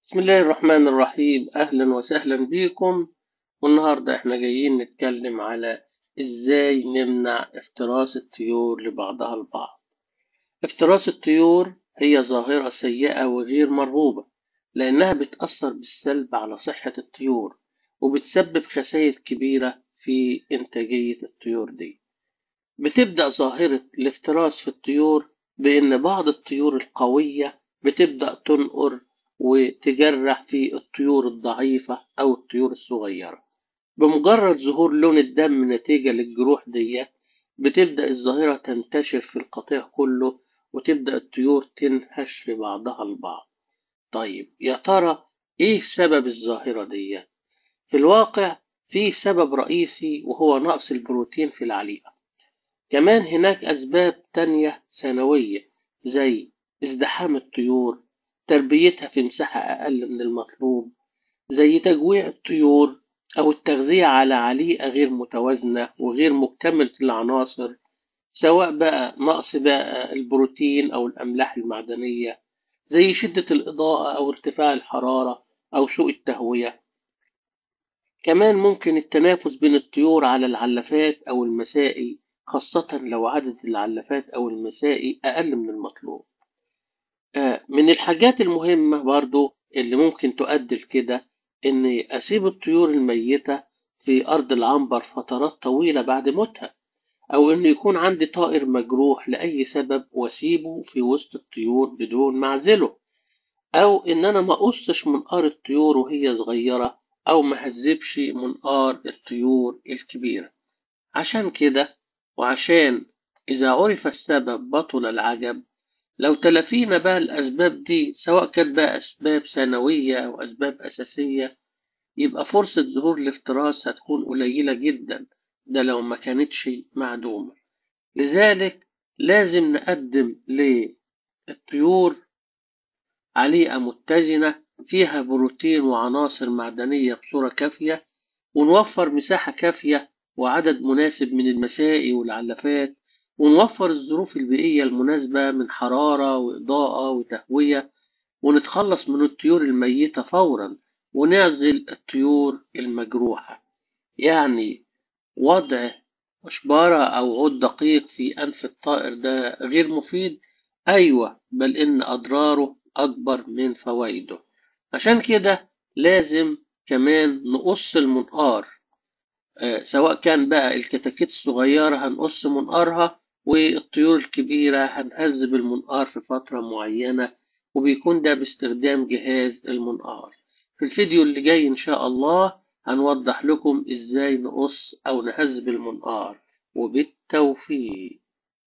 بسم الله الرحمن الرحيم أهلا وسهلا بكم والنهاردة احنا جايين نتكلم على ازاي نمنع افتراس الطيور لبعضها البعض افتراس الطيور هي ظاهرة سيئة وغير مرغوبة لأنها بتأثر بالسلب على صحة الطيور وبتسبب خسائر كبيرة في إنتاجية الطيور دي بتبدأ ظاهرة الافتراس في الطيور بأن بعض الطيور القوية بتبدأ تنقر وتجرح في الطيور الضعيفة أو الطيور الصغيرة بمجرد ظهور لون الدم نتيجة للجروح ديت بتبدأ الظاهرة تنتشر في القطيع كله وتبدأ الطيور تنهش في بعضها البعض طيب يا ترى ايه سبب الظاهرة ديت في الواقع في سبب رئيسي وهو نقص البروتين في العليقة كمان هناك أسباب تانية ثانوية زي ازدحام الطيور تربيتها في مساحة أقل من المطلوب زي تجويع الطيور أو التغذية على عليقة غير متوازنة وغير مكتملة العناصر سواء بقى نقص بقى البروتين أو الأملاح المعدنية زي شدة الإضاءة أو ارتفاع الحرارة أو سوء التهوية كمان ممكن التنافس بين الطيور على العلفات أو المسائي خاصة لو عدد العلفات أو المسائي أقل من المطلوب من الحاجات المهمة برضو اللي ممكن تؤدي لكده إني أسيب الطيور الميتة في أرض العنبر فترات طويلة بعد موتها أو إنه يكون عندي طائر مجروح لأي سبب وأسيبه في وسط الطيور بدون ما أعزله أو إن أنا ما أقصش منقار الطيور وهي صغيرة أو ما هذبش منقار الطيور الكبيرة عشان كده وعشان إذا عرف السبب بطل العجب لو تلافينا بقى الأسباب دي سواء كانت بقى أسباب ثانوية أو أسباب أساسية يبقى فرصة ظهور الافتراس هتكون قليلة جدا ده لو ما كانتش معدومة لذلك لازم نقدم للطيور عليقة متزنة فيها بروتين وعناصر معدنية بصورة كافية ونوفر مساحة كافية وعدد مناسب من المسائي والعلفات ونوفر الظروف البيئية المناسبة من حرارة وإضاءة وتهوية ونتخلص من الطيور الميتة فورا ونعزل الطيور المجروحة يعني وضع مشبرة أو عود دقيق في أنف الطائر ده غير مفيد أيوة بل إن أضراره أكبر من فوائده عشان كده لازم كمان نقص المنقار آه سواء كان بقى الكتاكيت الصغيرة هنقص منقارها والطيور الكبيرة هنهذب المنقار في فترة معينة وبيكون ده باستخدام جهاز المنقار في الفيديو اللي جاي إن شاء الله هنوضح لكم إزاي نقص أو نهذب المنقار وبالتوفيق